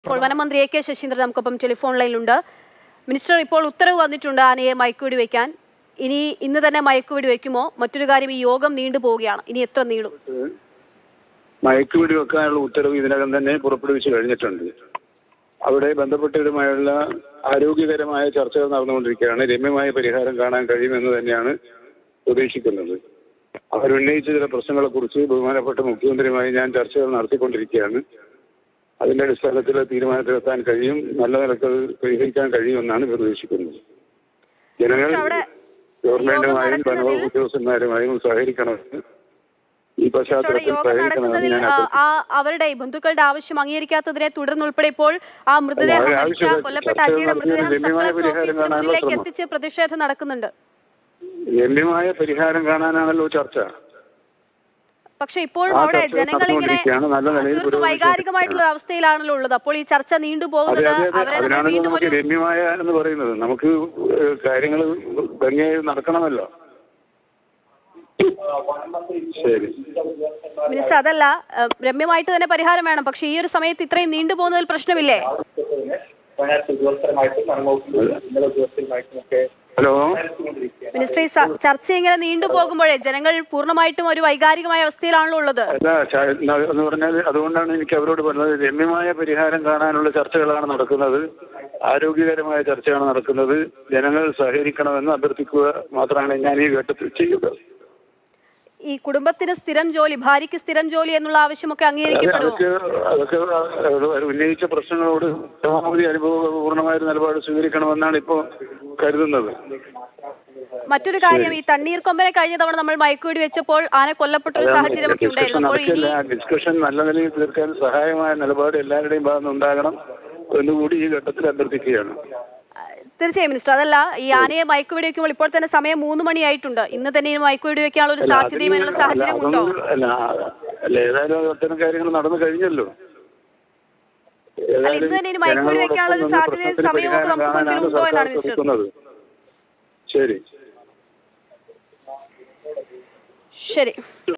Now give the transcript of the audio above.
ഇപ്പോൾ വനമന്ത്രി A K Saseendran നമുക്കൊപ്പം telephone ലൈനിലുണ്ട് minister ഇപ്പോൾ ഉത്തരവ് വന്നിട്ടുണ്ട് ആനയെ മയക്കുവെടി വയ്ക്കാൻ ഇനി ഇന്ന് തന്നെ മയക്കുവെടി വയ്ക്കുമോ മറ്റൊരു കാര്യം ഈ യോഗം നീണ്ടു പോവുകയാണ് ഇനി എത്ര നീളും മയക്കുവെടി വെക്കാനുള്ള ഉത്തരവ് ഇതിനകം തന്നെ പുറപ്പെടുവിച്ചു കഴിഞ്ഞിട്ടുണ്ട് അവിടെ ബന്ധപ്പെട്ടവരുമായുള്ള ആരോഗ്യകരമായ ചർച്ചകൾ നടന്നുകൊണ്ടിരിക്കുകയാണ് രമ്യമായ പരിഹാരം കാണാൻ കഴിയുമെന്ന് തന്നെയാണ് പ്രതീക്ഷിക്കുന്നത് അവരുന്നയിച്ച ചില പ്രശ്നങ്ങളെക്കുറിച്ച് ബഹുമാനപ്പെട്ട മുഖ്യമന്ത്രിയുമായി ഞാൻ ചർച്ചകൾ നടത്തിക്കൊണ്ടിരിക്കുകയാണ് അതിന്റെ അടിസ്ഥാനത്തിൽ തീരുമാനത്തിലെത്താൻ കഴിയും നല്ല നിലക്ക് അത് പരിഹരിക്കാൻ കഴിയുമെന്നാണ് പ്രതീക്ഷിക്കുന്നത് ജനങ്ങൾ മിസ്റ്റർ, അവിടെ ഗവൺമെന്റുമായും യോഗം നടക്കുന്നതിൽ- വനവകുപ്പ് ഉദ്യോഗസ്ഥന്മാരുമായും സഹകരിക്കണമെന്ന് ഈ മിസ്റ്റർ, അവിടെ പശ്ചാത്തലത്തിൽ യോഗം സഹകരിക്കണമെന്ന് നടക്കുന്നതിൽ ഞാൻ ആ, അഭ്യർത്ഥിക്കുന്നു. ആ അവരുടെ ബന്ധുക്കളുടെ ആവശ്യം അംഗീകരിക്കാത്തതിനെ തുടർന്നുൾപ്പെടെ ഇപ്പോൾ ആ മൃതദേഹം അവരെ മരിച്ച ആവശ്യം- കൊല്ലപ്പെട്ട ചർച്ചകൾ അജിയുടെ നടത്തി മൃതദേഹം സബ് രമ്യമായ കളക്ടർ പരിഹാരം ഓഫീസിന് കാണാനുള്ള മുന്നിലേക്ക് ശ്രമം. എത്തിച്ച് പ്രതിഷേധം നടക്കുന്നുണ്ട് രമ്യമായ പരിഹാരം കാണാനാണല്ലോ ചർച്ച പക്ഷെ ഇപ്പോഴും ആ അവിടെ ചർച്ച ജനങ്ങൾ ഇങ്ങനെ നടന്നുകൊണ്ടിരിക്കുകയാണ്. നല്ല നിലയിൽ തീർത്തും പുരോഗമിച്ചു വൈകാരികമായിട്ടുള്ള അവസ്ഥയിലാണല്ലോ ഉള്ളത് അപ്പോൾ ഈ ചർച്ച അതെ നീണ്ടുപോകുന്നത് അതെ അതെ അവരെ നമ്മൾ അതിനാണല്ലോ വീണ്ടും നമുക്ക് ഒരു രമ്യമായ എന്ന് പറയുന്നത് നമുക്ക് കാര്യങ്ങൾ ഭംഗിയായി നടക്കണമല്ലോ ശരി മിനിസ്റ്റർ അതല്ല ഏഹ്, രമ്യമായിട്ട് തന്നെ പരിഹാരം വേണം പക്ഷെ ഈ ഒരു സമയത്ത് ഇത്രയും നീണ്ടുപോകുന്നതിൽ പ്രശ്നമില്ലേ വയനാട്ടിൽ ഉദ്യോഗസ്ഥരുമായിട്ടും വനംവകുപ്പിന്റെ ഇന്നലെ ഉദ്യോഗസ്ഥരുമായിട്ടും ഒക്കെ ഹലോ മിനിസ്റ്റർ ഈ സ- ചർച്ച ഇങ്ങനെ നീണ്ടുപോകുമ്പോഴേ ജനങ്ങൾ പൂർണ്ണമായിട്ടും ഒരു വൈകാരികമായ അവസ്ഥയിലാണല്ലോ ഉള്ളത് അല്ല ച- എന്ന് പറഞ്ഞാൽ അതുകൊണ്ടാണ് എനിക്ക് അവരോട് പറഞ്ഞത് രമ്യമായ പരിഹാരം കാണാനുള്ള ചർച്ചകളാണ് നടക്കുന്നത് ആരോഗ്യകരമായ ചർച്ചയാണ് നടക്കുന്നത് ജനങ്ങൾ സഹകരിക്കണമെന്ന് അഭ്യർത്ഥിക്കുക മാത്രമാണ് ഞാൻ ഈ ഘട്ടത്തിൽ ചെയ്യുക ഈ കുടുംബത്തിന് സ്ഥിരം ജോലി ഭാര്യയ്ക്ക് സ്ഥിരം ജോലി എന്നുള്ള ആവശ്യമൊക്കെ അതെ, അംഗീകരിക്കപ്പെടുമോ അതൊക്കെ അതൊക്കെ അവർ ഉന്നയിച്ച പ്രശ്നങ്ങളോട് പരമാവധി അനുഭവപൂർണമായ ഒരു നിലപാട് സ്വീകരിക്കണമെന്നാണ് ഇപ്പോൾ കരുതുന്നത് മറ്റൊരു കാര്യം ഈ തണ്ണീർക്കൊമ്പനെ കഴിഞ്ഞ തവണ നമ്മൾ മയക്കുവെടി വെച്ചപ്പോൾ ആന കൊല്ലപ്പെട്ട ഒരു സാഹചര്യമൊക്കെ ഡിസ്കഷൻ ഉണ്ടായിരുന്നു അപ്പോൾ ഇനി നടക്കില്ല ഡിസ്കഷൻ നല്ല നിലയിൽ തീർക്കാൻ സഹായമായ നിലപാട് എല്ലാവരുടെയും ഭാഗത്ത് ഉണ്ടാകണം എന്നുകൂടി ഈ ഘട്ടത്തിൽ അഭ്യർത്ഥിക്കുകയാണ് തീർച്ചയായും മിനിസ്റ്റർ അതല്ല ഈ ആനയെ മയക്കുവെടി വെക്കുമ്പോൾ ഇപ്പോൾ തന്നെ സമയം മൂന്ന് മണിയായിട്ടുണ്ട് ഇന്ന് തന്നെ ഈ മയക്കുവെടി വെക്കാനുള്ള ഒരു അല്ല, സാധ്യതയും അതിനുള്ള അതിന് സാഹചര്യം അല്ല, ഉണ്ടോ അതൊന്നും- അല്ല അല്ല ഏതായാലും അത്തരം കാര്യങ്ങൾ നടന്നു കഴിഞ്ഞല്ലോ അല്ല, ഇന്ന് തന്നെ ഇനി മയക്കുവെടി വെക്കാനുള്ള ഒരു ജനങ്ങളോടൊപ്പം സാധ്യതയും നിന്ന് സമയവും ഒക്കെ പ്രശ്നത്തിന് നമുക്ക് മുൻപിൽ പരിഹാരം ഉണ്ടോ എന്നാണ് കാണാനാണ് മിസ്റ്റർ ശ്രമിക്കുന്നത്. ശരി ശരി